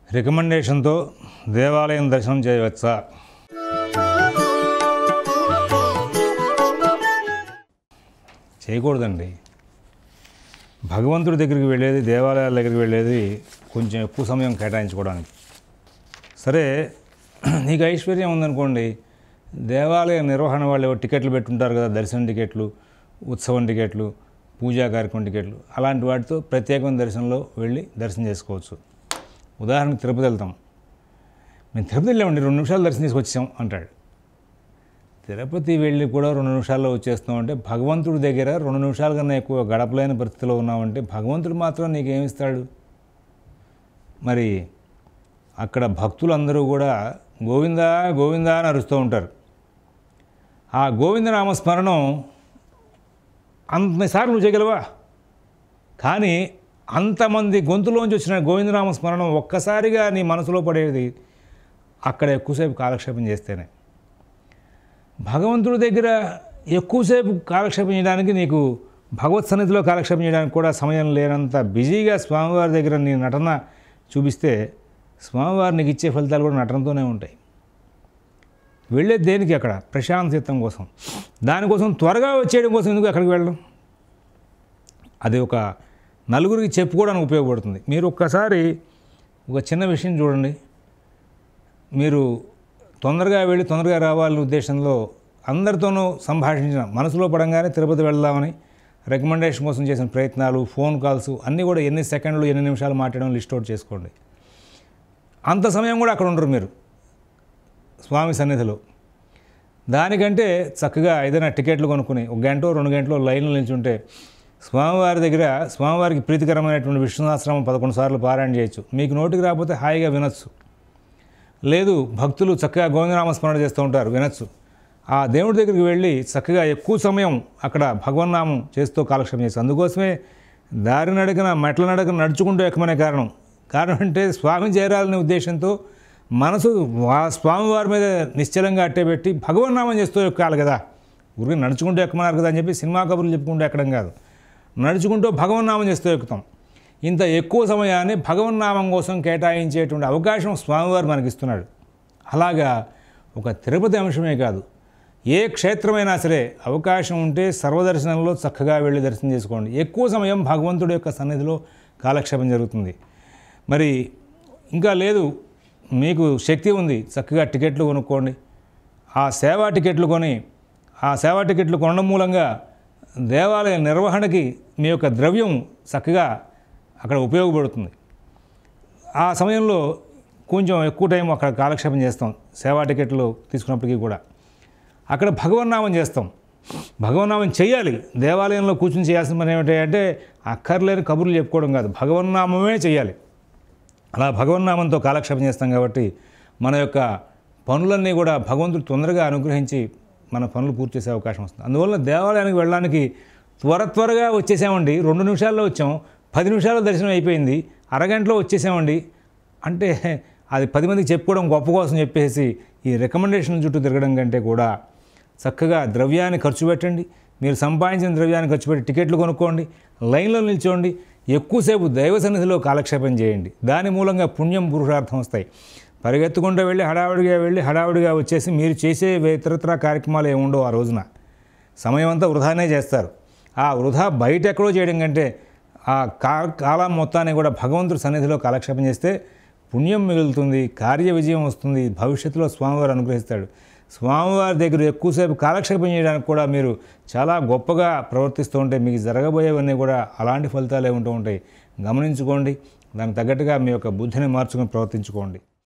రికమెండేషన్తో దేవాలయం దర్శనం చేయవచ్చా చేయకూడదండి భగవంతుడి దగ్గరికి వెళ్ళేది దేవాలయాల దగ్గరికి వెళ్ళేది కొంచెం ఎక్కువ సమయం కేటాయించుకోవడానికి సరే నీకు ఐశ్వర్యం ఉందనుకోండి దేవాలయ నిర్వహణ వాళ్ళు టికెట్లు పెట్టుంటారు కదా దర్శనం టికెట్లు ఉత్సవం టికెట్లు పూజా కార్యక్రమం టికెట్లు అలాంటి వాటితో ప్రత్యేకమైన దర్శనంలో వెళ్ళి దర్శనం చేసుకోవచ్చు ఉదాహరణకు తిరుపతి వెళ్తాం మేము తిరుపతి వెళ్ళామండి రెండు నిమిషాలు దర్శనం తీసుకొచ్చాం అంటాడు తిరుపతి వెళ్ళి కూడా రెండు నిమిషాల్లో వచ్చేస్తాం అంటే భగవంతుడి దగ్గర రెండు నిమిషాల కన్నా ఎక్కువ గడపలేని పరిస్థితిలో ఉన్నామంటే భగవంతుడు మాత్రం నీకేమిస్తాడు మరి అక్కడ భక్తులందరూ కూడా గోవిందా గోవిందా అని అరుస్తూ ఉంటారు ఆ గోవిందనామ స్మరణం అంతసార్లు నువ్వు చేయగలవా కానీ అంతమంది గొంతులోంచి వచ్చిన గోవిందనామ స్మరణం ఒక్కసారిగా నీ మనసులో పడేది అక్కడ ఎక్కువసేపు కాలక్షేపం చేస్తేనే భగవంతుడి దగ్గర ఎక్కువసేపు కాలక్షేపం చేయడానికి నీకు భగవత్ సన్నిధిలో కాలక్షేపం చేయడానికి కూడా సమయం లేనంత బిజీగా స్వామివారి దగ్గర నీ నటన చూపిస్తే స్వామివారు నీకు ఇచ్చే ఫలితాలు కూడా నటనతోనే ఉంటాయి వెళ్ళేది దేనికి అక్కడ ప్రశాంతచిత్తం కోసం దానికోసం త్వరగా వచ్చేయడం కోసం ఎందుకు అక్కడికి వెళ్ళడం అది ఒక నలుగురికి చెప్పుకోవడానికి ఉపయోగపడుతుంది మీరు ఒక్కసారి ఒక చిన్న విషయం చూడండి మీరు తొందరగా వెళ్ళి తొందరగా రావాలనే ఉద్దేశంలో అందరితోనూ సంభాషించిన మనసులో పడంగానే తిరుపతి వెళ్దామని రికమెండేషన్ కోసం చేసిన ప్రయత్నాలు ఫోన్ కాల్స్ అన్నీ కూడా ఎన్ని సెకండ్లు ఎన్ని నిమిషాలు మాట్లాడడం లిస్ట్ అవుట్ చేసుకోండి అంత సమయం కూడా అక్కడ ఉండరు మీరు స్వామి సన్నిధిలో దానికంటే చక్కగా ఏదైనా టికెట్లు కొనుక్కుని ఒక గంట రెండు గంటలు లైన్లో నిల్చుంటే స్వామివారి దగ్గర స్వామివారికి ప్రీతికరమైనటువంటి విష్ణుదాశ్రమం పదకొండు సార్లు పారాయణ చేయొచ్చు మీకు నోటికి రాకపోతే హాయిగా వినొచ్చు లేదు భక్తులు చక్కగా గోవిందనామ స్మరణ చేస్తూ ఉంటారు వినొచ్చు ఆ దేవుడి దగ్గరికి వెళ్ళి చక్కగా ఎక్కువ సమయం అక్కడ భగవన్నామం చేస్తూ కాలక్షేపం చేస్తారు అందుకోసమే దారి నడకన మెట్ల నడకన నడుచుకుంటూ ఎక్కమనే కారణం కారణం అంటే స్వామి చేరాలనే ఉద్దేశంతో మనసు వా- స్వామివారి మీద నిశ్చలంగా అట్టేపెట్టి భగవన్నామం చేస్తూ ఎక్కాలి కదా ఊరికి నడుచుకుంటూ ఎక్కమన్నారు కదా అని చెప్పి సినిమా కబుర్లు చెప్పుకుంటూ ఎక్కడం కాదు నడుచుకుంటూ భగవన్నామం చేస్తూ ఎక్కుతాం ఇంత ఎక్కువ సమయాన్ని భగవన్నామం కోసం కేటాయించేటువంటి అవకాశం స్వామివారు మనకి ఇస్తున్నాడు అలాగా ఒక తిరుపతి అంశమే కాదు ఏ క్షేత్రమైనా సరే అవకాశం ఉంటే సర్వదర్శనంలో చక్కగా వెళ్ళి దర్శనం చేసుకోండి ఎక్కువ సమయం భగవంతుడి యొక్క సన్నిధిలో కాలక్షేపం జరుగుతుంది మరి ఇంకా లేదు మీకు శక్తి ఉంది చక్కగా టికెట్లు కొనుక్కోండి ఆ సేవా టికెట్లు కొని ఆ సేవా టికెట్లు కొనడం మూలంగా దేవాలయ నిర్వహణకి మీ యొక్క ద్రవ్యం చక్కగా అక్కడ ఉపయోగపడుతుంది ఆ సమయంలో కొంచెం ఎక్కువ టైం అక్కడ కాలక్షేపం చేస్తాం సేవా టికెట్లు తీసుకున్నప్పటికీ కూడా అక్కడ భగవన్నామం చేస్తాం భగవన్నామం చేయాలి దేవాలయంలో కూర్చుని చేయాల్సిన పని ఏమిటి అంటే అక్కర్లేని కబుర్లు చెప్పుకోవడం కాదు భగవన్నామమే చేయాలి అలా భగవన్నామంతో కాలక్షేపం చేస్తాం కాబట్టి మన యొక్క పనులన్నీ కూడా భగవంతుడు తొందరగా అనుగ్రహించి మన పనులు పూర్తి చేసే అవకాశం వస్తుంది అందువల్ల దేవాలయానికి వెళ్ళడానికి త్వర త్వరగా వచ్చేసామండి రెండు నిమిషాల్లో వచ్చాం పది నిమిషాల్లో దర్శనం అయిపోయింది అరగంటలో వచ్చేసామండి అంటే అది పది మందికి చెప్పుకోవడం గొప్ప కోసం చెప్పేసి ఈ రికమెండేషన్ చుట్టూ తిరగడం కంటే కూడా చక్కగా ద్రవ్యాన్ని ఖర్చు పెట్టండి మీరు సంపాదించిన ద్రవ్యాన్ని ఖర్చు పెట్టి టికెట్లు కొనుక్కోండి లైన్లో నిల్చోండి ఎక్కువసేపు దైవ సన్నిధిలో కాలక్షేపం చేయండి దాని మూలంగా పుణ్యం పురుషార్థం వస్తాయి పరిగెత్తుకుంటూ వెళ్ళి హడావుడిగా వెళ్ళి హడావుడిగా వచ్చేసి మీరు చేసే ఇతరత్ర కార్యక్రమాలు ఏముండవు ఆ రోజున సమయం అంతా వృధానే చేస్తారు ఆ వృధా బయట ఎక్కడో చేయడం కంటే ఆ కా కాలం మొత్తాన్ని కూడా భగవంతుడి సన్నిధిలో కాలక్షేపం చేస్తే పుణ్యం మిగులుతుంది కార్య విజయం వస్తుంది భవిష్యత్తులో స్వామివారు అనుగ్రహిస్తాడు స్వామివారి దగ్గర ఎక్కువసేపు కాలక్షేపం చేయడానికి కూడా మీరు చాలా గొప్పగా ప్రవర్తిస్తూ ఉంటే మీకు జరగబోయేవన్నీ కూడా అలాంటి ఫలితాలే ఉంటూ ఉంటాయి గమనించుకోండి దానికి తగ్గట్టుగా మీ యొక్క బుద్ధిని మార్చుకొని ప్రవర్తించుకోండి